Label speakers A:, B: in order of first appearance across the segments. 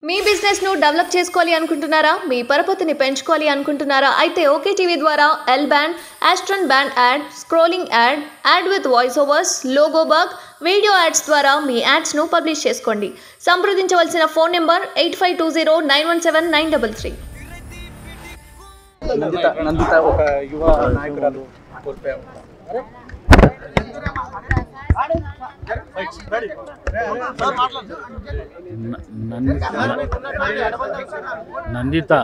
A: మీ business ను develop చేసుకోవాలి అనుకుంటున్నారా మీ పరపతిని పెంచుకోవాలి అనుకుంటున్నారా అయితే ఓకే టీవీ ద్వారా ఎల్ బ్యాండ్ ఆస్ట్రన్ band ad scrolling ad ad with voice overs logo బర్గ్ వీడియో యాడ్స్ ద్వారా మీ యాడ్స్ ను పబ్లిష్ చేసుకోండి సంప్రదించవలసిన phone number eight five two zero nine one seven nine double three
B: Nanditha Nanditha ఒక యువ నాయకురాలు కోల్పోయాం
C: న- నంది- నందిత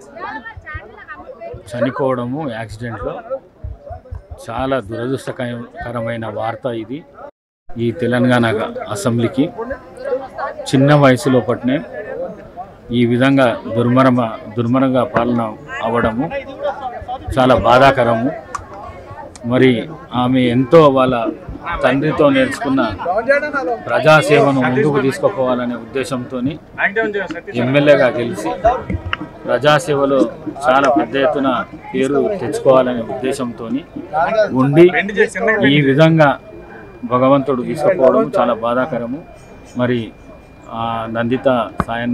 C: చనిపోవడము యాక్సిడెంట్లో చాలా దురదృష్టకరమైన వార్త ఇది ఈ తెలంగాణ అసెంబ్లీకి చిన్న వయసులో పట్టినే ఈ విధంగా దుర్మరమ దుర్మరంగా పాలన అవ్వడము చాలా బాధాకరము మరి ఆమె ఎంతో వాళ్ళ తండ్రితో నేర్చుకున్న ప్రజాసేవను ముందుకు తీసుకుపోవాలనే ఉద్దేశంతో ఎమ్మెల్యేగా గెలిచి ప్రజాసేవలో చాలా పెద్ద ఎత్తున పేరు తెచ్చుకోవాలనే ఉద్దేశంతో ఉండి ఈ విధంగా భగవంతుడు తీసుకుపోవడం చాలా బాధాకరము మరి ఆ నందిత సాయన్న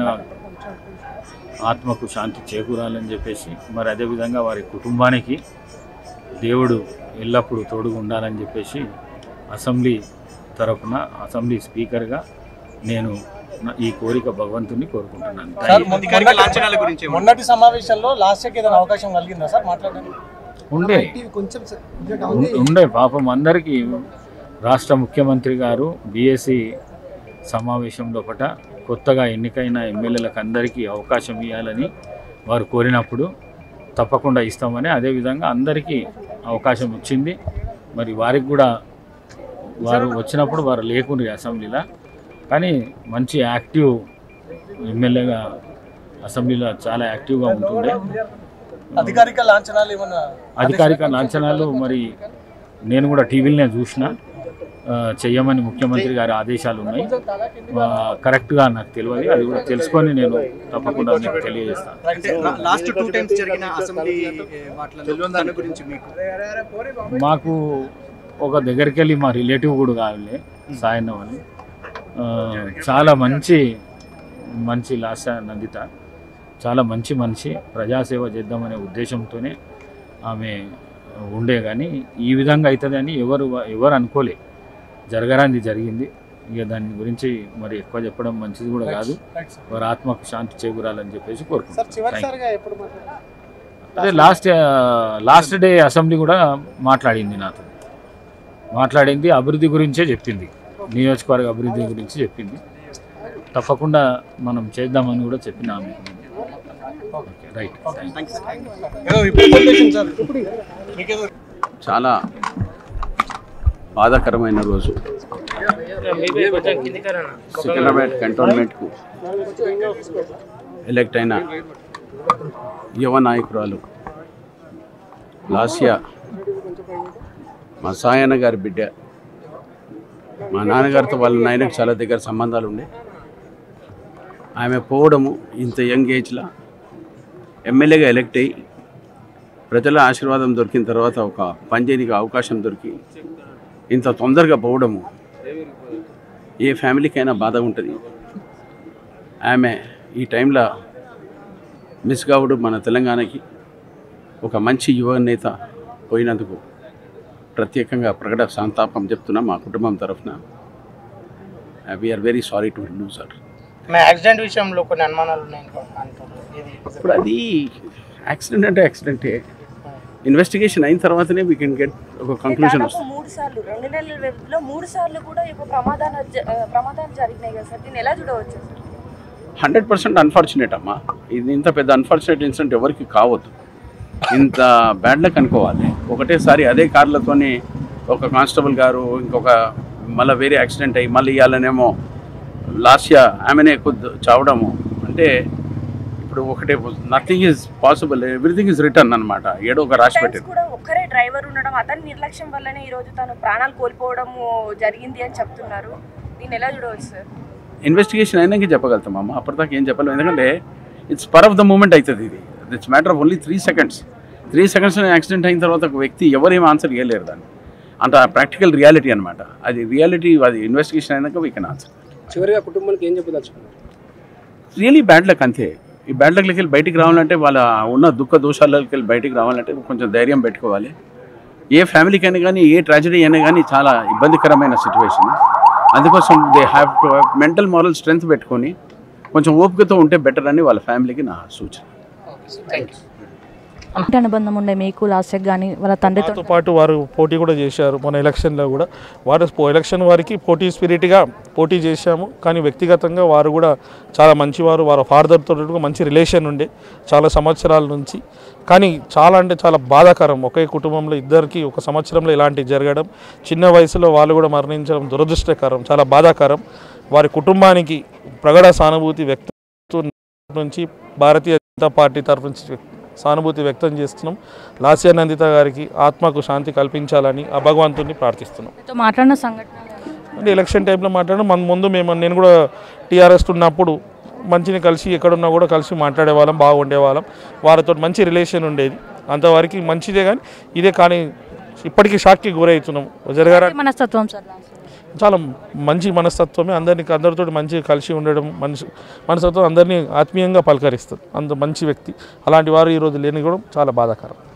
C: ఆత్మకు శాంతి చేకూరాలని చెప్పేసి మరి అదేవిధంగా వారి కుటుంబానికి దేవుడు ఎల్లప్పుడూ తోడుగా ఉండాలని చెప్పేసి అసెంబ్లీ తరపున అసెంబ్లీ స్పీకర్గా నేను నా- ఈ కోరిక భగవంతుని కోరుకుంటున్నాను
B: సార్
C: థాంక్యూ.
B: మొ- మొన్నటి- మొన్నటి సమావేశంలో లాస్ట్ ఇయర్కి ఏదైనా అవకాశం కలిగిందా సార్ మాట్లాడడానికి
C: ఉండే ఉం- ఉండే పాపం అందరికీ రాష్ట్ర ముఖ్యమంత్రి గారు బీఎస్సీ సమావేశం లోపట కొత్తగా ఎన్నికైన ఎమ్మెల్యేలకు అందరికీ అవకాశం ఇవ్వాలని వారు కోరినప్పుడు తప్పకుండా ఇస్తామని అదేవిధంగా అందరికీ అవకాశం వచ్చింది మరి వారికి కూడా వారు వచ్చినప్పుడు వారు లేకుండ్రి అసెంబ్లీలో కానీ మంచి యాక్టివ్ ఎమ్మెల్యేగా అసెంబ్లీలో చాలా యాక్టివ్గా ఉంటుండే
B: అధికారిక లాంఛనాలు ఏమన్నా
C: అధికారిక లాంఛనాలు మరి నేను కూడా టీవీలోనే చూసిన ఆ, చెయ్యమని ముఖ్యమంత్రి గారి ఆదేశాలు ఉన్నాయి ఆ, కరెక్ట్గా నాకు తెలియదు అది కూడా తెలుసుకొని నేను తప్పకుండా మీకు తెలియజేస్తాను
D: అంటే లాస్ట్ టూ టైమ్స్ జరిగిన అసెంబ్లీ వాటిలో దాని గురించి మీకు
C: మాకు ఒక దగ్గరికి వెళ్ళి మా రిలేటివ్ కూడా కావాలి సాయన్న వాళ్ళు ఆ, చాలా మంచి మంచి లాస నందిత చాలా మంచి మనిషి ప్రజాసేవ చేద్దామనే ఉద్దేశంతోనే ఆమె ఉండే కానీ ఈ విధంగా అవుతుందని ఎవరు ఎవరు అనుకోలే జరగరాంది జరిగింది ఇక దాని గురించి మరి ఎక్కువ చెప్పడం మంచిది కూడా కాదు
B: రైట్ సార్.
C: వారి ఆత్మకు శాంతి చేకూరాలని చెప్పేసి
B: సార్
C: కోరుకుంటున్నాను Thank you.
B: చివరిసారిగా ఎప్పుడు మాట్లాడారు
C: అదే లాస్ట్ లాస్ట్ డే అసెంబ్లీ కూడా మాట్లాడింది నాతో మాట్లాడింది అభివృద్ధి గురించే చెప్పింది నియోజకవర్గ అభివృద్ధి గురించి చెప్పింది తప్పకుండా మనం చేద్దామని కూడా చెప్పిన ఆమె ఓకే రైట్ థ్యాంక్ యూ
B: ఏదో ఇప్పుడు చెప్పేసింది సార్ మీకేదో
E: చాలా బాధాకరమైన రోజు సికింద్రాబాద్ కంటోన్మెంట్కు ఎలక్ట్ అయిన యువ నాయకురాలు లాస్యా మా సాయన్న గారి బిడ్డ మా నాన్నగారితో వాళ్ళ నాయనకు చాలా దగ్గర సంబంధాలు ఉండే ఆమె పోవడము ఇంత యంగ్ ఏజ్లో ఎమ్మెల్యేగా ఎలక్ట్ అయ్యి ప్రజల ఆశీర్వాదం దొరికిన తర్వాత ఒక పనిచేయడానికి అవకాశం దొరికి ఇంత తొందరగా పోవడము ఏ ఫ్యామిలీకైనా బాధ ఉంటుంది ఆమె ఈ టైంలో మిస్ కావడం మన తెలంగాణకి ఒక మంచి యువ నేత పోయినందుకు ప్రత్యేకంగా ప్రకట సంతాపం చెప్తున్నా మా కుటుంబం తరఫున we are very sorry to lose sir
F: నా యాక్సిడెంట్ విషయంలో కొన్ని అనుమానాలు ఉన్నాయి అంటారు ఇది
E: ఇప్పుడు అది యాక్సిడెంట్ అంటే యాక్సిడెంటే ఇన్వెస్టిగేషన్ అయిన తర్వాతనే వీ కెన్ గెట్ ఒక కంక్లూజన్
G: దాదాపు
E: వస్తుంది
G: మూడు సార్లు రెండు నెలల వ్యవధిలో మూడు సార్లు కూడా ఈ యొక్క ప్రమాదాలు జ- ఆ, ప్రమాదాలు జరిగినాయి కదా సార్ దీన్ని ఎలా చూడవచ్చు సార్
E: హండ్రెడ్ పర్సెంట్ అన్ఫార్చునేట్ అమ్మా ఇది ఇంత పెద్ద అన్ఫార్చునేట్ ఇన్సిడెంట్ ఎవరికి కావద్దు ఇంత బ్యాడ్ లక్ అనుకోవాలి ఒకటేసారి అదే కార్లతోని ఒక కానిస్టేబుల్ గారు ఇంకొక మళ్ళీ వేరే యాక్సిడెంట్ అయ్యి మళ్ళీ ఇవ్వాలనేమో లాస్ట్ ఇయర్ ఆమెనే కొద్ది చావడము అంటే ఇప్పుడు ఒకటే nothing is possible everything is return అనమాట ఏడో ఒక రాసి
G: టైమ్స్
E: పెట్టారు
G: కూడా ఒక్కరే డ్రైవర్ ఉండడం అతని నిర్లక్ష్యం వల్లనే ఈ రోజు తను ప్రాణాలు కోల్పోవడం జరిగింది అని చెప్తున్నారు దీన్ని ఎలా చూడవచ్చు సార్
E: ఇన్వెస్టిగేషన్ అయినాక చెప్పగలుగుతామమ్మా అప్పటిదాకా ఏం చెప్పలేము ఎందుకంటే it's part of the moment అవుతుంది ఇది it's matter of only three seconds three seconds accident అయిన తర్వాత ఒక వ్యక్తి ఎవరేం ఆన్సర్ చేయలేరు దాన్ని అంత ప్రాక్టికల్ రియాలిటీ అనమాట అది రియాలిటీ అది ఇన్వెస్టిగేషన్ అయినాక వీ కెన్ ఆన్సర్
H: చివరిగా కుటుంబానికి ఏం చెప్పదలుచుకున్నారు
E: రియలీ బ్యాడ్ లక్ అంతే ఈ బ్యాడ్ లక్లకి వెళ్ళి బయటికి రావాలంటే వాళ్ళ ఉన్న దుఃఖ దోషాలకి వెళ్ళి బయటికి రావాలంటే కొంచెం ధైర్యం పెట్టుకోవాలి ఏ ఫ్యామిలీకి అయినా కానీ ఏ ట్రాజడీ అయినా కానీ చాలా ఇబ్బందికరమైన సిచ్యువేషన్ అందుకోసం they have to have mental moral strength పెట్టుకొని కొంచెం ఓపికతో ఉంటే బెటర్ అని వాళ్ళ ఫ్యామిలీకి నా సూచన
H: ఇంటి అనుబంధం ఉండే మీకు లాస్ట్కి కానీ వాళ్ళ తండ్రితో
I: తో పాటు వారు పోటీ కూడా చేశారు మన ఎలక్షన్లో కూడా వారు పో- ఎలక్షన్ వారికి పోటీ స్పిరిట్గా పోటీ చేశాము కానీ వ్యక్తిగతంగా వారు కూడా చాలా మంచివారు వారు ఫాదర్తో కూడా మంచి రిలేషన్ ఉండే చాలా సంవత్సరాల నుంచి కానీ చాలా అంటే చాలా బాధాకరం ఒకే కుటుంబంలో ఇద్దరికి ఒక సంవత్సరంలో ఇలాంటివి జరగడం చిన్న వయసులో వాళ్ళు కూడా మరణించడం దురదృష్టకరం చాలా బాధాకరం వారి కుటుంబానికి ప్రగడ సానుభూతి వ్యక్తం నుంచి భారతీయ జనతా పార్టీ తరఫు నుంచి సానుభూతి వ్యక్తం చేస్తున్నాం లాస్య నందిత గారికి ఆత్మకు శాంతి కల్పించాలని ఆ భగవంతుని ప్రార్థిస్తున్నాం
H: మీతో మాట్లాడిన సంఘటన
I: అంటే ఎలక్షన్ టైంలో మాట్లాడడం మన ముందు మేము నేను కూడా టీఆర్ఎస్ ఉన్నప్పుడు మంచిని కలిసి ఎక్కడున్నా కూడా కలిసి మాట్లాడేవాళ్ళం బాగుండేవాళ్ళం వారితో మంచి రిలేషన్ ఉండేది అంతవరకు మంచిదే కానీ ఇదే కానీ ఇప్పటికీ షాక్కి గురవుతున్నాం జరగారా
H: మనస్తత్వం సార్ లాస్ట్
I: చాలా మంచి మనస్తత్వమే అందరినీ అందరితో మంచిగా కలిసి ఉండడం మనిషి మనస్తత్వం అందరినీ ఆత్మీయంగా పలకరిస్తుంది అంత మంచి వ్యక్తి అలాంటి వారు ఈరోజు లేని కూడా చాలా బాధాకరం